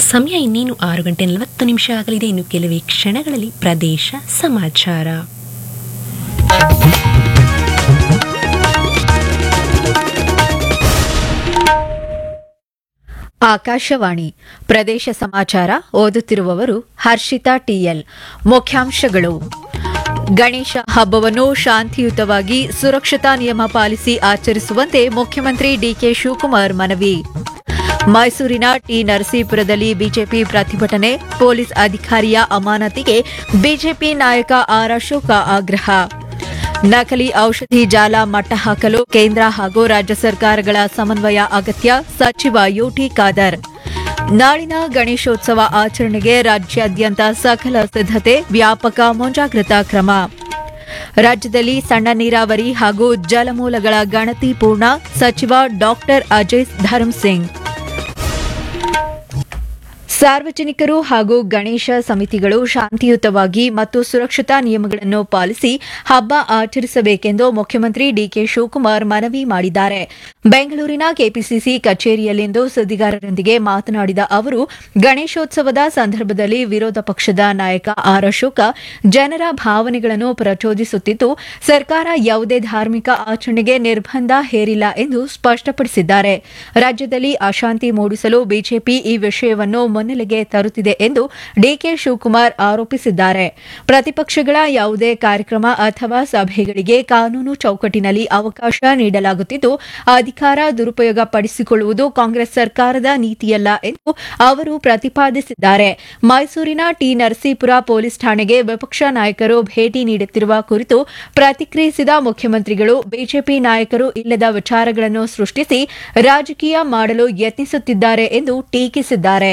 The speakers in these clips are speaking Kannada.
ಸಮಯ ಇನ್ನೇನು ಆರು ಗಂಟೆ ನಲವತ್ತು ನಿಮಿಷ ಆಗಲಿದೆ ಇನ್ನು ಕೆಲವೇ ಕ್ಷಣಗಳಲ್ಲಿ ಪ್ರದೇಶ ಸಮಾಚಾರ ಆಕಾಶವಾಣಿ ಪ್ರದೇಶ ಸಮಾಚಾರ ಓದುತ್ತಿರುವವರು ಹರ್ಷಿತಾ ಟಿಎಲ್ ಮುಖ್ಯಾಂಶಗಳು ಗಣೇಶ ಹಬ್ಬವನ್ನು ಶಾಂತಿಯುತವಾಗಿ ಸುರಕ್ಷತಾ ನಿಯಮ ಪಾಲಿಸಿ ಆಚರಿಸುವಂತೆ ಮುಖ್ಯಮಂತ್ರಿ ಡಿಕೆ ಶಿವಕುಮಾರ್ ಮನವಿ ಮೈಸೂರಿನ ಟಿ ನರಸೀಪುರದಲ್ಲಿ ಬಿಜೆಪಿ ಪ್ರತಿಭಟನೆ ಪೊಲೀಸ್ ಅಧಿಕಾರಿಯ ಅಮಾನತಿಗೆ ಬಿಜೆಪಿ ನಾಯಕ ಆರ್ ಅಶೋಕ ಆಗ್ರಹ ನಕಲಿ ಔಷಧಿ ಜಾಲ ಮಟ್ಟ ಹಾಕಲು ಕೇಂದ್ರ ಹಾಗೂ ರಾಜ್ಯ ಸರ್ಕಾರಗಳ ಸಮನ್ವಯ ಅಗತ್ಯ ಸಚಿವ ಯುಟಿ ಖಾದರ್ ನಾಳಿನ ಗಣೇಶೋತ್ಸವ ಆಚರಣೆಗೆ ರಾಜ್ಯಾದ್ಯಂತ ಸಕಲ ಸಿದ್ಧತೆ ವ್ಯಾಪಕ ಮುಂಜಾಗ್ರತಾ ಕ್ರಮ ರಾಜ್ಯದಲ್ಲಿ ಸಣ್ಣ ನೀರಾವರಿ ಹಾಗೂ ಜಲಮೂಲಗಳ ಗಣತಿ ಪೂರ್ಣ ಸಚಿವ ಡಾಕ್ಟರ್ ಅಜಯ್ ಧರ್ಮಸಿಂಗ್ ಸಾರ್ವಜನಿಕರು ಹಾಗೂ ಗಣೇಶ ಸಮಿತಿಗಳು ಶಾಂತಿಯುತವಾಗಿ ಮತ್ತು ಸುರಕ್ಷತಾ ನಿಯಮಗಳನ್ನು ಪಾಲಿಸಿ ಹಬ್ಬ ಆಚರಿಸಬೇಕೆಂದು ಮುಖ್ಯಮಂತ್ರಿ ಡಿಕೆ ಶಿವಕುಮಾರ್ ಮನವಿ ಮಾಡಿದ್ದಾರೆ ಬೆಂಗಳೂರಿನ ಕೆಪಿಸಿಸಿ ಕಚೇರಿಯಲ್ಲಿಂದು ಸುದ್ದಿಗಾರರೊಂದಿಗೆ ಮಾತನಾಡಿದ ಅವರು ಗಣೇಶೋತ್ಸವದ ಸಂದರ್ಭದಲ್ಲಿ ವಿರೋಧ ಪಕ್ಷದ ನಾಯಕ ಆರ್ ಅಶೋಕ ಜನರ ಭಾವನೆಗಳನ್ನು ಪ್ರಚೋದಿಸುತ್ತಿದ್ದು ಸರ್ಕಾರ ಯಾವುದೇ ಧಾರ್ಮಿಕ ಆಚರಣೆಗೆ ನಿರ್ಬಂಧ ಹೇರಿಲ್ಲ ಎಂದು ಸ್ಪಷ್ಟಪಡಿಸಿದ್ದಾರೆ ರಾಜ್ಯದಲ್ಲಿ ಅಶಾಂತಿ ಮೂಡಿಸಲು ಬಿಜೆಪಿ ಈ ವಿಷಯವನ್ನು ಮುನ್ನೆಲೆಗೆ ತರುತ್ತಿದೆ ಎಂದು ಡಿಕೆ ಶಿವಕುಮಾರ್ ಆರೋಪಿಸಿದ್ದಾರೆ ಪ್ರತಿಪಕ್ಷಗಳ ಯಾವುದೇ ಕಾರ್ಯಕ್ರಮ ಅಥವಾ ಸಭೆಗಳಿಗೆ ಕಾನೂನು ಚೌಕಟ್ಟಿನಲ್ಲಿ ಅವಕಾಶ ನೀಡಲಾಗುತ್ತಿದ್ದು ಅಧಿಕಾರ ದುರುಪಯೋಗ ಪಡಿಸಿಕೊಳ್ಳುವುದು ಕಾಂಗ್ರೆಸ್ ಸರ್ಕಾರದ ನೀತಿಯಲ್ಲ ಎಂದು ಅವರು ಪ್ರತಿಪಾದಿಸಿದ್ದಾರೆ ಮೈಸೂರಿನ ಟಿ ನರಸೀಪುರ ಪೊಲೀಸ್ ಠಾಣೆಗೆ ವಿಪಕ್ಷ ನಾಯಕರು ಭೇಟಿ ನೀಡುತ್ತಿರುವ ಕುರಿತು ಪ್ರತಿಕ್ರಿಯಿಸಿದ ಮುಖ್ಯಮಂತ್ರಿಗಳು ಬಿಜೆಪಿ ನಾಯಕರು ಇಲ್ಲದ ವಿಚಾರಗಳನ್ನು ಸೃಷ್ಟಿಸಿ ರಾಜಕೀಯ ಮಾಡಲು ಯತ್ನಿಸುತ್ತಿದ್ದಾರೆ ಎಂದು ಟೀಕಿಸಿದ್ದಾರೆ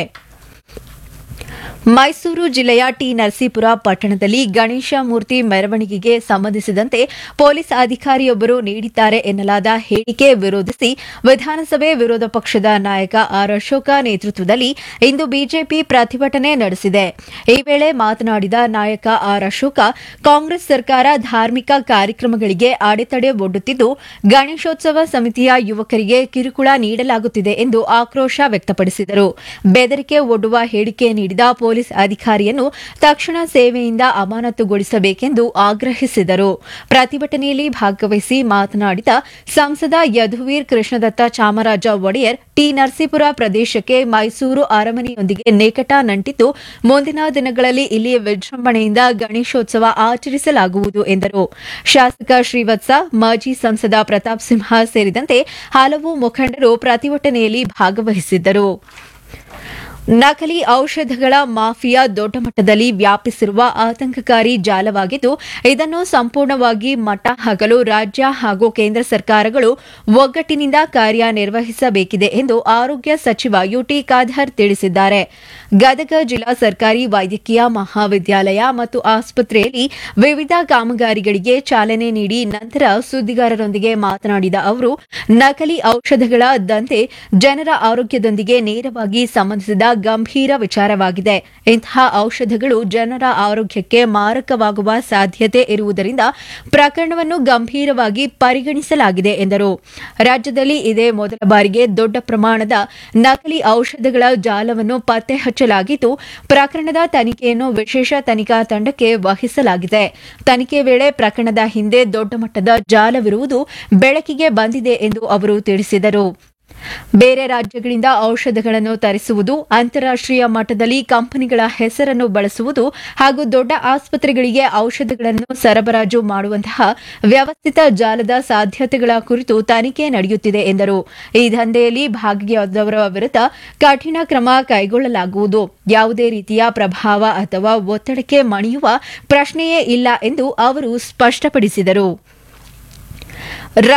ಮೈಸೂರು ಜಿಲ್ಲೆಯ ಟಿ ನರಸೀಪುರ ಪಟ್ಟಣದಲ್ಲಿ ಗಣೇಶ ಮೂರ್ತಿ ಮೆರವಣಿಗೆಗೆ ಸಂಬಂಧಿಸಿದಂತೆ ಪೊಲೀಸ್ ಅಧಿಕಾರಿಯೊಬ್ಬರು ನೀಡಿದ್ದಾರೆ ಎನ್ನಲಾದ ಹೇಳಿಕೆ ವಿರೋಧಿಸಿ ವಿಧಾನಸಭೆ ವಿರೋಧ ಪಕ್ಷದ ನಾಯಕ ಆರ್ ಅಶೋಕ ನೇತೃತ್ವದಲ್ಲಿ ಇಂದು ಬಿಜೆಪಿ ಪ್ರತಿಭಟನೆ ನಡೆಸಿದೆ ಈ ವೇಳೆ ಮಾತನಾಡಿದ ನಾಯಕ ಆರ್ ಅಶೋಕ ಕಾಂಗ್ರೆಸ್ ಸರ್ಕಾರ ಧಾರ್ಮಿಕ ಕಾರ್ಯಕ್ರಮಗಳಿಗೆ ಅಡೆತಡೆ ಒಡ್ಡುತ್ತಿದ್ದು ಗಣೇಶೋತ್ಸವ ಸಮಿತಿಯ ಯುವಕರಿಗೆ ಕಿರುಕುಳ ನೀಡಲಾಗುತ್ತಿದೆ ಎಂದು ಆಕ್ರೋಶ ವ್ಯಕ್ತಪಡಿಸಿದರು ಬೆದರಿಕೆ ಒಡ್ಡುವ ಹೇಳಿಕೆ ನೀಡಿದ ಪೊಲೀಸ್ ಅಧಿಕಾರಿಯನ್ನು ತಕ್ಷಣ ಸೇವೆಯಿಂದ ಅಮಾನತುಗೊಳಿಸಬೇಕೆಂದು ಆಗ್ರಹಿಸಿದರು ಪ್ರತಿಭಟನೆಯಲ್ಲಿ ಭಾಗವಹಿಸಿ ಮಾತನಾಡಿದ ಸಂಸದ ಯದುವೀರ್ ಕೃಷ್ಣದತ್ತ ಚಾಮರಾಜ ಒಡೆಯರ್ ಟಿ ನರಸೀಪುರ ಪ್ರದೇಶಕ್ಕೆ ಮೈಸೂರು ಅರಮನೆಯೊಂದಿಗೆ ನಿಕಟ ನಂಟಿದ್ದು ಮುಂದಿನ ದಿನಗಳಲ್ಲಿ ಇಲ್ಲಿ ವಿಜೃಂಭಣೆಯಿಂದ ಗಣೇಶೋತ್ಸವ ಆಚರಿಸಲಾಗುವುದು ಎಂದರು ಶಾಸಕ ಶ್ರೀವತ್ಸ ಮಾಜಿ ಸಂಸದ ಪ್ರತಾಪ್ ಸಿಂಹ ಸೇರಿದಂತೆ ಹಲವು ಮುಖಂಡರು ಪ್ರತಿಭಟನೆಯಲ್ಲಿ ಭಾಗವಹಿಸಿದ್ದರು ನಕಲಿ ಔಷಧಗಳ ಮಾಫಿಯಾ ದೊಡ್ಡ ಮಟ್ಟದಲ್ಲಿ ವ್ಯಾಪಿಸಿರುವ ಆತಂಕಕಾರಿ ಜಾಲವಾಗಿದ್ದು ಇದನ್ನು ಸಂಪೂರ್ಣವಾಗಿ ಮಟ್ಟ ಹಾಕಲು ರಾಜ್ಯ ಹಾಗೂ ಕೇಂದ್ರ ಸರ್ಕಾರಗಳು ಒಗ್ಗಟ್ಟಿನಿಂದ ಕಾರ್ಯನಿರ್ವಹಿಸಬೇಕಿದೆ ಎಂದು ಆರೋಗ್ಯ ಸಚಿವ ಯುಟಿ ಖಾದರ್ ತಿಳಿಸಿದ್ದಾರೆ ಗದಗ ಜಿಲ್ಲಾ ಸರ್ಕಾರಿ ವೈದ್ಯಕೀಯ ಮಹಾವಿದ್ಯಾಲಯ ಮತ್ತು ಆಸ್ಪತ್ರೆಯಲ್ಲಿ ವಿವಿಧ ಕಾಮಗಾರಿಗಳಿಗೆ ಚಾಲನೆ ನೀಡಿ ನಂತರ ಸುದ್ದಿಗಾರರೊಂದಿಗೆ ಮಾತನಾಡಿದ ಅವರು ನಕಲಿ ಔಷಧಗಳ ದಂತೆ ಜನರ ಆರೋಗ್ಯದೊಂದಿಗೆ ನೇರವಾಗಿ ಸಂಬಂಧಿಸಿದ ಗಂಭೀರ ವಿಚಾರವಾಗಿದೆ ಇಂತಹ ಔಷಧಗಳು ಜನರ ಆರೋಗ್ಯಕ್ಕೆ ಮಾರಕವಾಗುವ ಸಾಧ್ಯತೆ ಇರುವುದರಿಂದ ಪ್ರಕರಣವನ್ನು ಗಂಭೀರವಾಗಿ ಪರಿಗಣಿಸಲಾಗಿದೆ ಎಂದರು ರಾಜ್ಯದಲ್ಲಿ ಇದೇ ಮೊದಲ ಬಾರಿಗೆ ದೊಡ್ಡ ಪ್ರಮಾಣದ ನಕಲಿ ಔಷಧಗಳ ಜಾಲವನ್ನು ಪತ್ತೆ ಹಚ್ಚಲಾಗಿದ್ದು ಪ್ರಕರಣದ ತನಿಖೆಯನ್ನು ವಿಶೇಷ ತನಿಖಾ ತಂಡಕ್ಕೆ ವಹಿಸಲಾಗಿದೆ ತನಿಖೆ ವೇಳೆ ಪ್ರಕರಣದ ಹಿಂದೆ ದೊಡ್ಡ ಮಟ್ಟದ ಜಾಲವಿರುವುದು ಬೆಳಕಿಗೆ ಬಂದಿದೆ ಎಂದು ಅವರು ತಿಳಿಸಿದರು ಬೇರೆ ರಾಜ್ಯಗಳಿಂದ ಔಷಧಗಳನ್ನು ತರಿಸುವುದು ಅಂತಾರಾಷ್ಟೀಯ ಮಟ್ಟದಲ್ಲಿ ಕಂಪನಿಗಳ ಹೆಸರನ್ನು ಬಳಸುವುದು ಹಾಗೂ ದೊಡ್ಡ ಆಸ್ಪತ್ರೆಗಳಿಗೆ ಔಷಧಗಳನ್ನು ಸರಬರಾಜು ಮಾಡುವಂತಹ ವ್ಯವಸ್ಥಿತ ಜಾಲದ ಸಾಧ್ಯತೆಗಳ ಕುರಿತು ತನಿಖೆ ನಡೆಯುತ್ತಿದೆ ಎಂದರು ಈ ದಂಧೆಯಲ್ಲಿ ಭಾಗಿಯಾದವರ ವಿರುದ್ಧ ಕಠಿಣ ಕ್ರಮ ಕೈಗೊಳ್ಳಲಾಗುವುದು ಯಾವುದೇ ರೀತಿಯ ಪ್ರಭಾವ ಅಥವಾ ಒತ್ತಡಕ್ಕೆ ಮಣಿಯುವ ಪ್ರಶ್ನೆಯೇ ಇಲ್ಲ ಎಂದು ಅವರು ಸ್ಪಷ್ಟಪಡಿಸಿದರು